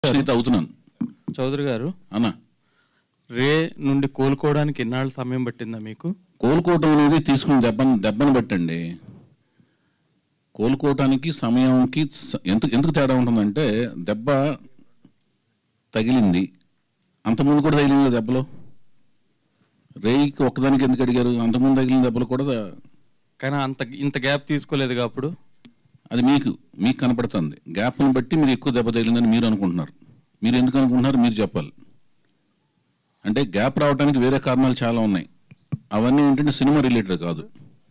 election అయితే అవుతున్నాను చౌదరి గారు అన్నా రే నుండి కోలుకోవడానికి ఎన్నాళ్ళు సమయం పట్టిందా మీకు కోలుకోవటం అనేది తీసుకుని దెబ్బను దెబ్బను బట్టండి కోలుకోవటానికి సమయంకి స- ఎందుకు ఎందుకు తేడా ఉంటుందంటే దెబ్బ తగిలింది అంతకుముందు కూడా తగిలింది కదా దెబ్బలో రేయికి ఒక్కదానికి ఎందుకు అడిగారు అంతకుముందు తగిలిన దెబ్బలు కూడా ద- కానీ అంత ఇంత గ్యాప్ తీసుకోలేదుగా అప్పుడు అది మీకు మీకు కనపడుతుంది గ్యాప్ని బట్టి మీరు ఎక్కువ దెబ్బ తగిలిందని మీరు అనుకుంటున్నారు మీరు ఎందుకు అనుకుంటున్నారు మీరు చెప్పాలి అంటే గ్యాప్ రావడానికి వేరే కారణాలు చాలా ఉన్నాయి అవన్నీ ఏంటంటే సినిమా రిలేటెడ్ కాదు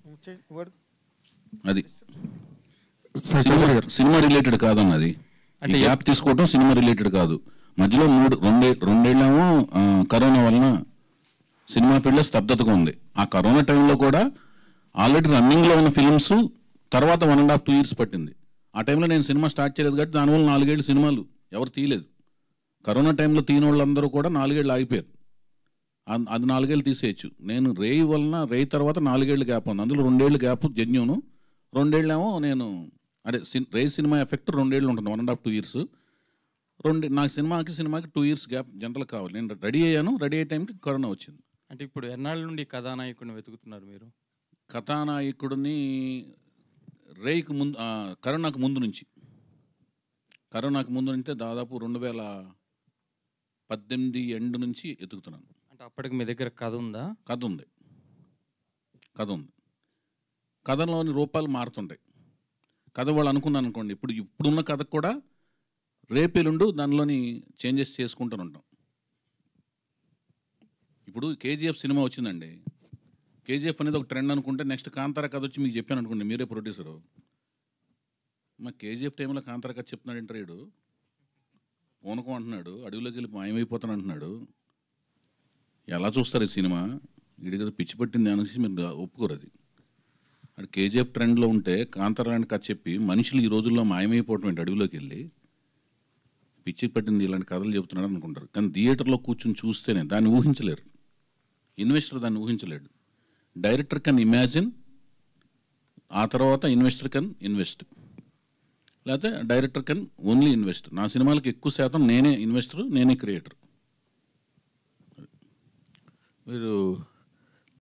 అది సినిమా సినిమా రిలేటెడ్ కాదన్నది అంటే అంటే యాప్ తీసుకోవడం సినిమా రిలేటెడ్ కాదు మధ్యలో మూడు రెండే రెండేళ్ళేమో ఆ, కరోనా వలన సినిమా ఫీల్డ్లో స్తబ్దతగా ఉంది ఆ కరోనా టైంలో కూడా ఆల్రెడీ రన్నింగ్లో ఉన్న ఫిల్మ్స్ తర్వాత one and half two years పట్టింది ఆ టైంలో నేను సినిమా స్టార్ట్ చేయలేదు కాబట్టి దానివల్ల నాలుగేళ్ళు సినిమాలు ఎవరు తీయలేదు కరోనా టైంలో తీయని వాళ్ళందరూ కూడా నాలుగేళ్ళు ఆగిపోయారు అ- అది నాలుగేళ్ళు తీసేయచ్చు నేను రేయి వలన రేయి తర్వాత నాలుగేళ్ళు గ్యాప్ ఉంది అందులో రెండేళ్ళు గ్యాప్ జెన్యును రెండేళ్ళేమో నేను అదే సిన్ రేయి సినిమా ఎఫెక్ట్ రెండేళ్ళు ఉంటుంది one and half two years రెండు నాకు సినిమాకి సినిమాకి టూ ఇయర్స్ గ్యాప్ జనరల్ కావాలి నేను రెడీ అయ్యాను రెడీ అయ్యే టైంకి కరోనా వచ్చింది అంటే ఇప్పుడు ఎన్నాళ్ళ నుండి కథానాయకుడిని వెతుకుతున్నారు మీరు కథానాయకుడిని రేయికి ముందు ఆ, కరోనాకు ముందు నుంచి కరోనాకు ముందు అంటే దాదాపు రెండు వేల పద్దెనిమిది ఎండ్ నుంచి ఎతుకుతున్నాను అంటే అప్పటికి మీ దగ్గర కథ ఉందా కథ ఉంది కథ ఉంది కథలోని రూపాలు మారుతుంటాయి కథ వాళ్ళు అనుకున్నాను అనుకోండి ఇప్పుడు ఇప్పుడున్న కథ కూడా రేపెల్లుండు దానిలోని చేంజెస్ చేసుకుంటూ ఉంటాం ఇప్పుడు కేజీఎఫ్ సినిమా వచ్చిందండి కేజీఎఫ్ అనేది ఒక ట్రెండ్ అనుకుంటే నెక్స్ట్ కాంతార కథ వచ్చి మీకు చెప్పాను అనుకోండి మీరే ప్రొడ్యూసరు మా కేజీఎఫ్ టైంలో కాంతార కథ చెప్తున్నాడు ఇంటర్వ్యూడు పూనకం అంటున్నాడు అడవిలోకి వెళ్ళి మాయమైపోతాను అంటున్నాడు ఎలా చూస్తారు ఈ సినిమా వీడికి ఏదో పిచ్చి పట్టింది అనేసి మీరు ఒప్పుకోరు అది అక్కడ కేజీఎఫ్ ట్రెండ్లో ఉంటే కాంతారాయణ కథ చెప్పి మనుషులు ఈ రోజుల్లో మాయమైపోవటం ఏంటి అడవిలోకి వెళ్ళి పిచ్చి పట్టింది ఇలాంటి కథలు చెబుతున్నాడు అనుకుంటారు కానీ థియేటర్లో కూర్చుని చూస్తేనే దాన్ని ఊహించలేరు ఇన్వెస్టర్ దాన్ని ఊహించలేడు డైరెక్టర్ కెన్ ఇమాజిన్ ఆ తర్వాత ఇన్వెస్టర్ కెన్ ఇన్వెస్ట్ లేకపోతే డైరెక్టర్ కెన్ ఓన్లీ ఇన్వెస్ట్ నా సినిమాలకు ఎక్కువ శాతం నేనే ఇన్వెస్టర్ నేనే క్రియేటర్